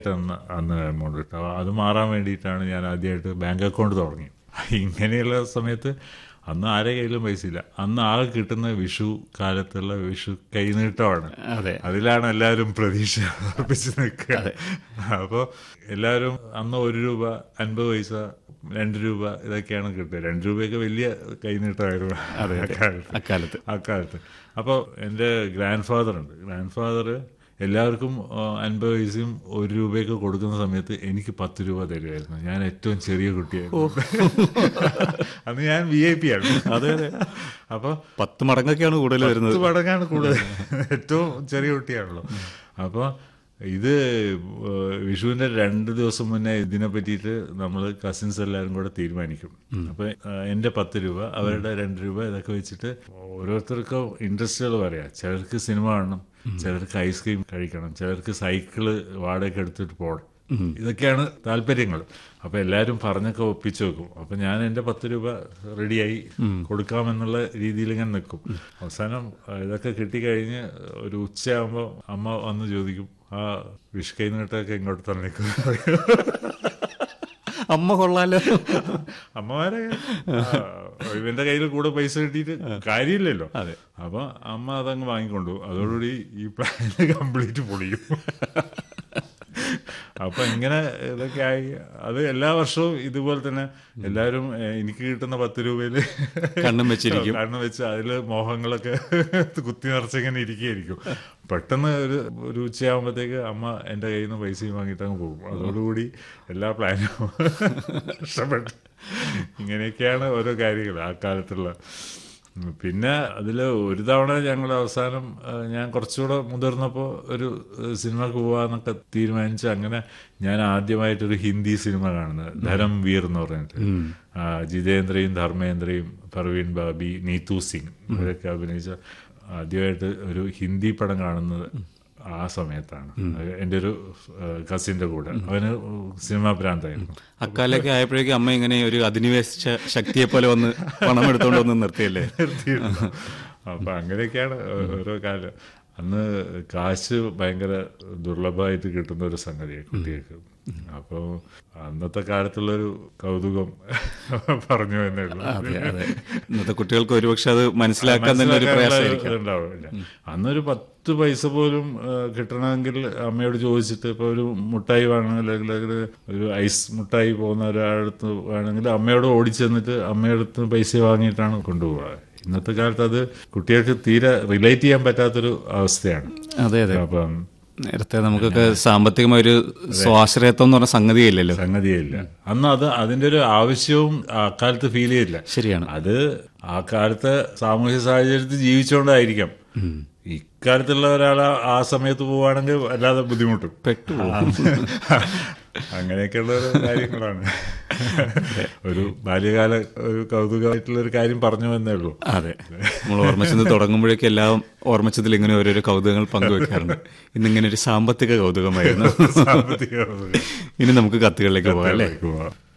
അന്ന് അന്ന് എമൗണ്ട് കിട്ടും അത് മാറാൻ വേണ്ടിയിട്ടാണ് ഞാൻ ആദ്യമായിട്ട് ബാങ്ക് അക്കൗണ്ട് തുടങ്ങി ഇങ്ങനെയുള്ള സമയത്ത് അന്ന് ആരെ കയ്യിലും പൈസ ഇല്ല അന്ന് ആകെ കിട്ടുന്ന വിഷു കാലത്തുള്ള വിഷു കൈനീട്ടമാണ് അതെ അതിലാണ് എല്ലാവരും പ്രതീക്ഷ അർപ്പിച്ച് നിൽക്കുക അപ്പോൾ എല്ലാവരും അന്ന് ഒരു രൂപ അൻപത് പൈസ രണ്ട് രൂപ ഇതൊക്കെയാണ് കിട്ടുക രണ്ട് രൂപയൊക്കെ വലിയ കൈനീട്ടമായിരുന്നു അക്കാലത്ത് അക്കാലത്ത് അക്കാലത്ത് അപ്പോൾ എൻ്റെ ഗ്രാൻഡ് ഫാദർ ഉണ്ട് ഗ്രാൻഡ് ഫാദർ എല്ലാവർക്കും ആ, അൻപത് പൈസയും ഒരു രൂപയൊക്കെ കൊടുക്കുന്ന സമയത്ത് എനിക്ക് പത്ത് രൂപ തരുമായിരുന്നു ഞാൻ ഏറ്റവും ചെറിയ കുട്ടിയായിരുന്നു അന്ന് ഞാൻ വി ഐ പി ആണ് അതെ അതെ അപ്പോൾ പത്ത് മടങ്ങൊക്കെയാണ് കൂടുതൽ വരുന്നത് പത്ത് മടങ്ങാണ് കൂടുതൽ ഏറ്റവും ചെറിയ കുട്ടിയാണല്ലോ അപ്പോൾ ഇത് ഏഹ്, വിഷുവിന്റെ രണ്ട് ദിവസം മുന്നേ ഇതിനെ പറ്റിയിട്ട് നമ്മൾ കസിൻസ് എല്ലാവരും കൂടെ തീരുമാനിക്കും അപ്പൊ ഏഹ്, എന്റെ പത്ത് രൂപ അവരുടെ രണ്ട് രൂപ ഇതൊക്കെ വെച്ചിട്ട് ഓരോരുത്തർക്കും ഇൻട്രസ്റ്റുകൾ പറയാം ചിലർക്ക് സിനിമ കാണണം ചിലർക്ക് ഐസ്ക്രീം കഴിക്കണം ചിലർക്ക് സൈക്കിള് വാടക എടുത്തിട്ട് പോകണം ഇതൊക്കെയാണ് താല്പര്യങ്ങൾ അപ്പൊ എല്ലാവരും പറഞ്ഞൊക്കെ ഒപ്പിച്ചു വെക്കും അപ്പൊ ഞാൻ എന്റെ പത്ത് രൂപ റെഡിയായി കൊടുക്കാമെന്നുള്ള രീതിയിൽ ഇങ്ങനെ നിൽക്കും അവസാനം ആ, ഇതൊക്കെ കിട്ടിക്കഴിഞ്ഞ് ഒരു ഉച്ചയാകുമ്പോൾ അമ്മ വന്ന് ചോദിക്കും ആ വിഷ് കൈ നീട്ടൊക്കെ ഇങ്ങോട്ട് തന്നേക്കും അമ്മ കൊള്ളാലോ അമ്മമാരെ ആ, ഇവന്റെ കയ്യിൽ കൂടെ പൈസ കിട്ടിയിട്ട് കാര്യമില്ലല്ലോ അതെ. അപ്പൊ അമ്മ അതങ്ങ് വാങ്ങിക്കൊണ്ടു അതോടുകൂടി ഈ പ്ലാൻ കംപ്ലീറ്റ് പൊളിയും അപ്പൊ ഇങ്ങനെ ഇതൊക്കെ ആയി അത് എല്ലാ വർഷവും ഇതുപോലെ തന്നെ എല്ലാവരും ഏ, എനിക്ക് കിട്ടുന്ന പത്ത് രൂപയില് കണ്ണും വെച്ചിരിക്കും. കണ്ണും വെച്ച് അതില് മോഹങ്ങളൊക്കെ കുത്തി നിറച്ചിങ്ങനെ ഇരിക്കുകയായിരിക്കും പെട്ടെന്ന് ഒരു ഒരു ഉച്ചയാകുമ്പോഴത്തേക്ക് അമ്മ എൻ്റെ കയ്യിൽ നിന്ന് പൈസയും വാങ്ങിയിട്ട് അങ്ങ് പോകും അതോടുകൂടി എല്ലാ പ്ലാനും നഷ്ടപ്പെട്ടു ഇങ്ങനെയൊക്കെയാണ് ഓരോ കാര്യങ്ങൾ ആ കാലത്തുള്ള ഉം, പിന്നെ അതിൽ ഒരു തവണ ഞങ്ങൾ അവസാനം ആ, ഞാൻ കുറച്ചുകൂടെ മുതിർന്നപ്പോൾ ഒരു ഏഹ്, സിനിമക്ക് പോവാന്നൊക്കെ തീരുമാനിച്ച് അങ്ങനെ ഞാൻ ആദ്യമായിട്ടൊരു ഹിന്ദി സിനിമ കാണുന്നത് ധരം വീർ എന്ന് പറഞ്ഞിട്ട് ആ, ജിതേന്ദ്രയും ധർമ്മേന്ദ്രയും പർവീൻ ബാബി നീതു സിംഗ് ഇവരൊക്കെ അഭിനയിച്ച ആദ്യമായിട്ട് ഒരു ഹിന്ദി പടം കാണുന്നത് ആ സമയത്താണ് അത് എൻ്റെ ഒരു കസിൻ്റെ കൂടെ അവന് സിനിമാ ഭ്രാന്തായിരുന്നു അക്കാലൊക്കെ ആയപ്പോഴേക്കും അമ്മ ഇങ്ങനെ ഒരു അധിനിവേശ ശക്തിയെ പോലെ വന്ന് പണം എടുത്തോണ്ട് വന്ന് നിർത്തിയല്ലേ നിർത്തിയിരുന്നു അപ്പൊ അങ്ങനെയൊക്കെയാണ് ഓ- ഓരോ കാലം അന്ന് കാശ് ഭയങ്കര ദുർലഭമായിട്ട് കിട്ടുന്ന ഒരു സംഗതിയാണ് കുട്ടികൾക്ക് അപ്പോൾ അന്നത്തെ കാലത്തുള്ളൊരു കൗതുകം പറഞ്ഞു എന്നേ ഉള്ളൂ അതെ അതെ ഇന്നത്തെ കുട്ടികൾക്ക് ഒരുപക്ഷെ അത് മനസ്സിലാക്കാൻ തന്നെ ഒരു പ്രയാസമായിരിക്കും ഉണ്ടാവില്ല അന്നൊരു പത്ത് പൈസ പോലും ആ, കിട്ടണമെങ്കിൽ അമ്മയോട് ചോദിച്ചിട്ട് ഇപ്പൊ ഒരു മുട്ടായി വാങ്ങണമെങ്കിൽ അല്ലെങ്കിൽ ഒരു ഐസ് മുട്ടായി പോകുന്ന ഒരാളടുത്ത് വേണമെങ്കിൽ അമ്മയോട് ഓടിച്ചെന്നിട്ട് അമ്മയടുത്ത് പൈസ വാങ്ങിയിട്ടാണ് കൊണ്ടുപോവുക ഇന്നത്തെ കാലത്ത് അത് കുട്ടികൾക്ക് തീരെ റിലേറ്റ് ചെയ്യാൻ പറ്റാത്തൊരു അവസ്ഥയാണ് അതെ അതെ അപ്പം നേരത്തെ നമുക്കൊക്കെ സാമ്പത്തികമായ ഒരു സ്വാശ്രയത്വം എന്ന് പറഞ്ഞ സംഗതിയില്ലല്ലോ സംഗതിയില്ല അന്ന് അത് അതിന്റെ ഒരു ആവശ്യവും അക്കാലത്ത് ഫീൽ ചെയ്തില്ല ശരിയാണ് അത് ആ കാലത്തെ സാമൂഹ്യ സാഹചര്യത്തിൽ ജീവിച്ചുകൊണ്ടായിരിക്കാം ഇക്കാലത്തുള്ള ഒരാൾ ആ സമയത്ത് പോവുകയാണെങ്കിൽ അല്ലാതെ ബുദ്ധിമുട്ടും പെട്ടു അങ്ങനെയൊക്കെയുള്ള ഒരു കാര്യങ്ങളാണ് ഒരു ബാല്യകാല ഒരു കൗതുകമായിട്ടുള്ള ഒരു കാര്യം പറഞ്ഞു എന്നേ ഉള്ളൂ അതെ നമ്മൾ ഓർമ്മച്ചത് തുടങ്ങുമ്പോഴേക്കും എല്ലാം ഓർമ്മച്ചതിൽ ഇങ്ങനെ ഓരോരോ കൗതുകങ്ങൾ പങ്കുവെക്കാറുണ്ട് ഇന്നിങ്ങനെ ഒരു സാമ്പത്തിക കൗതുകമായിരുന്നു സാമ്പത്തിക കൗതുകം. ഇനി നമുക്ക് കത്തുകളിലേക്ക് പോകാം അല്ലേ പോവാം.